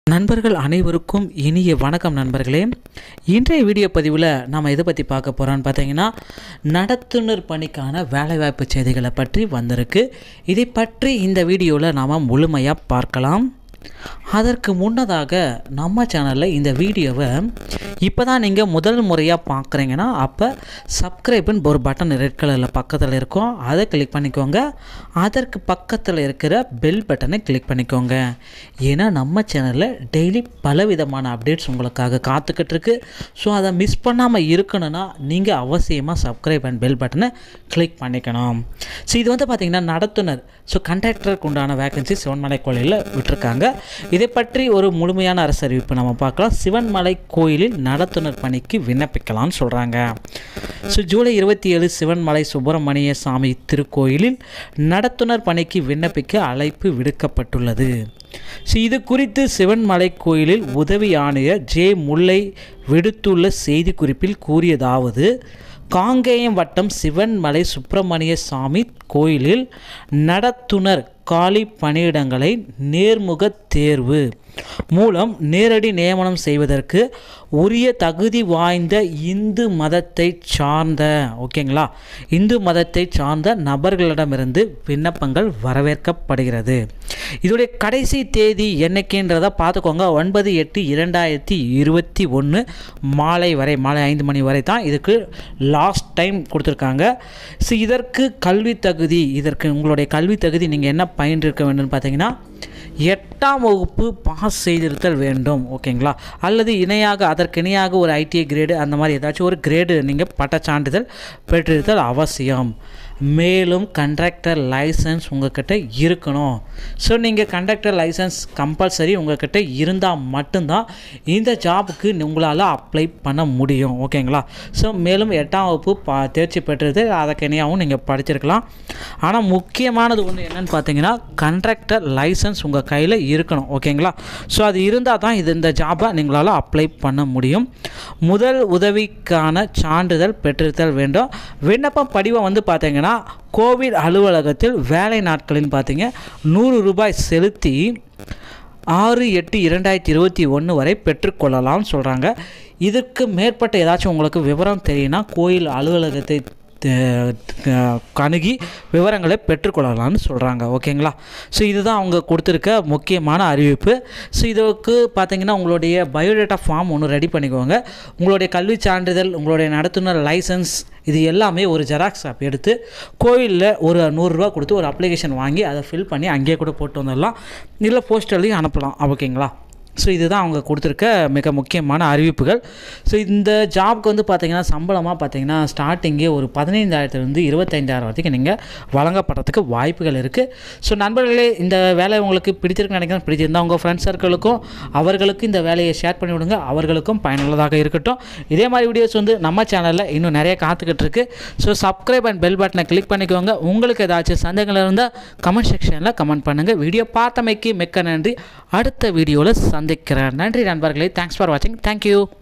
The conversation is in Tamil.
நண்பர்கள் அனைவருக்கும் இனிய வணக்கம் நண்பர்களே இன்றைய வீடியோ பதிவில் நாம் எதை பற்றி பார்க்க போகிறோன்னு பார்த்தீங்கன்னா நடத்துனர் பணிக்கான வேலைவாய்ப்பு செய்திகளை பற்றி வந்திருக்கு இதை பற்றி இந்த வீடியோவில் நாம் முழுமையாக பார்க்கலாம் அதற்கு முன்னதாக நம்ம சேனலில் இந்த வீடியோவை இப்போ தான் நீங்கள் முதல் முறையாக பார்க்குறீங்கன்னா அப்போ சப்ஸ்கிரைப்னு ஒரு பட்டன் ரெட் கலரில் பக்கத்தில் இருக்கும் அதை கிளிக் பண்ணிக்கோங்க அதற்கு பக்கத்தில் இருக்கிற பெல் பட்டனை கிளிக் பண்ணிக்கோங்க ஏன்னா நம்ம சேனலில் டெய்லி பலவிதமான அப்டேட்ஸ் உங்களுக்காக காத்துக்கிட்டு இருக்கு ஸோ அதை மிஸ் பண்ணாமல் இருக்கணும்னா நீங்கள் அவசியமாக சப்ஸ்கிரைப் அண்ட் பெல் பட்டனை கிளிக் பண்ணிக்கணும் ஸோ இது வந்து பார்த்திங்கன்னா நடத்துனர் ஸோ கண்டக்டருக்கு உண்டான வேகன்சி சிவன்மலை கோயிலில் விட்டுருக்காங்க இதை பற்றி ஒரு முழுமையான அரசு அறிவிப்பு நம்ம பார்க்கலாம் சிவன்மலை கோயிலில் நடத்துனர் பணிக்கு விண்ணப்பிக்கலாம்னு சொல்கிறாங்க ஸோ ஜூலை இருபத்தி ஏழு சிவன்மலை சுப்பிரமணிய சாமி திருக்கோயிலில் நடத்துனர் பணிக்கு விண்ணப்பிக்க அழைப்பு விடுக்கப்பட்டுள்ளது ஸோ இது குறித்து சிவன்மலை கோயிலில் உதவி ஆணையர் ஜே முல்லை விடுத்துள்ள செய்திக்குறிப்பில் கூறியதாவது காங்கேயம் வட்டம் சிவன்மலை சுப்பிரமணிய சாமி கோயிலில் நடத்துனர் காலி பணியிடங்களை நேர்முக தேர்வு மூலம் நேரடி நியமனம் செய்வதற்கு உரிய தகுதி வாய்ந்த இந்து மதத்தை சார்ந்த ஓகேங்களா இந்து மதத்தை சார்ந்த நபர்களிடமிருந்து விண்ணப்பங்கள் வரவேற்கப்படுகிறது இதோடைய கடைசி தேதி என்னைக்குன்றதை பார்த்துக்கோங்க ஒன்பது எட்டு இரண்டாயிரத்தி இருபத்தி ஒன்று மாலை வரை மாலை ஐந்து மணி வரை தான் இதுக்கு லாஸ்ட் டைம் கொடுத்துருக்காங்க ஸோ இதற்கு கல்வி தகுதி இதற்கு உங்களுடைய கல்வி தகுதி நீங்கள் என்ன பயின்றிருக்க வேண்டும்னு பார்த்தீங்கன்னா எட்டாம் வகுப்பு பாஸ் செய்திருத்தல் வேண்டும் ஓகேங்களா அல்லது இணையாக அதற்கு இணையாக ஒரு ஐடிஐ கிரேடு அந்த மாதிரி ஏதாச்சும் ஒரு கிரேடு நீங்கள் பட்ட சான்றிதழ் பெற்றிருத்தல் அவசியம் மேலும் கண்டக்டர் லைசன்ஸ் உங்கள்கிட்ட இருக்கணும் ஸோ நீங்கள் கண்டக்டர் லைசன்ஸ் கம்பல்சரி உங்கள்கிட்ட இருந்தால் மட்டும்தான் இந்த ஜாபுக்கு உங்களால் அப்ளை பண்ண முடியும் ஓகேங்களா ஸோ மேலும் எட்டாம் வகுப்பு பா தேர்ச்சி பெற்றது அதற்கு இணையாகவும் நீங்கள் படிச்சிருக்கலாம் ஆனால் முக்கியமானது ஒன்று என்னென்னு பார்த்தீங்கன்னா கண்ட்ராக்டர் லைசன்ஸ் உங்கள் கையில் இருக்கணும் ஓகேங்களா ஸோ அது இருந்தால் தான் இது இந்த ஜாபை நீங்களால் அப்ளை பண்ண முடியும் முதல் உதவிக்கான சான்றிதழ் பெற்றிருத்தல் வேண்டும் விண்ணப்பம் படிவம் வந்து பார்த்தீங்கன்னா கோவிட் அலுவலகத்தில் வேலை நாட்களில் பார்த்தீங்க நூறு ரூபாய் செலுத்தி ஆறு எட்டு இரண்டாயிரத்தி இருபத்தி ஒன்று வரை பெற்றுக்கொள்ளலாம்னு சொல்கிறாங்க இதுக்கு மேற்பட்ட ஏதாச்சும் உங்களுக்கு விவரம் தெரியும்னா கோயில் அலுவலகத்தை அணுகி விவரங்களை பெற்றுக்கொள்ளலாம்னு சொல்கிறாங்க ஓகேங்களா ஸோ இதுதான் அவங்க கொடுத்துருக்க முக்கியமான அறிவிப்பு ஸோ இதுக்கு பார்த்தீங்கன்னா உங்களுடைய பயோடேட்டா ஃபார்ம் ஒன்று ரெடி பண்ணிக்கோங்க உங்களுடைய கல்வி சான்றிதழ் உங்களுடைய நடத்துனர் லைசன்ஸ் இது எல்லாமே ஒரு ஜெராக்ஸ் ஆப் எடுத்து கோவிலில் ஒரு நூறுரூவா கொடுத்து ஒரு அப்ளிகேஷன் வாங்கி அதை ஃபில் பண்ணி அங்கேயே கூட போட்டு வந்துடலாம் இல்லை போஸ்டர்லையும் அனுப்பலாம் ஓகேங்களா ஸோ இதுதான் அவங்க கொடுத்துருக்க மிக முக்கியமான அறிவிப்புகள் ஸோ இந்த ஜாப்க்கு வந்து பார்த்திங்கன்னா சம்பளமாக பார்த்தீங்கன்னா ஸ்டார்டிங்கே ஒரு பதினைந்தாயிரத்துலேருந்து இருபத்தைந்தாயிரம் வரைக்கும் நீங்கள் வழங்கப்படுறதுக்கு வாய்ப்புகள் இருக்குது ஸோ நண்பர்களே இந்த வேலை உங்களுக்கு பிடிச்சிருக்கு நினைக்கிறேன் பிடிச்சிருந்தால் உங்கள் ஃப்ரெண்ட்ஸ் சர்க்கிளுக்கும் அவர்களுக்கு இந்த வேலையை ஷேர் பண்ணி விடுங்க அவர்களுக்கும் பயனுள்ளதாக இருக்கட்டும் இதே மாதிரி வீடியோஸ் வந்து நம்ம சேனலில் இன்னும் நிறைய காத்துக்கிட்டு இருக்கு ஸோ சப்ஸ்கிரைப் அண்ட் பெல் பட்டனை கிளிக் பண்ணிக்கோங்க உங்களுக்கு ஏதாச்சும் சந்தேகங்கள் இருந்தால் கமெண்ட் செக்ஷனில் கமெண்ட் பண்ணுங்கள் வீடியோ பார்த்தமைக்கு மிக்க நன்றி அடுத்த வீடியோவில் சந்திக்கிறேன் நன்றி நண்பர்களே தேங்க்ஸ் ஃபார் வாட்சிங் தேங்க்யூ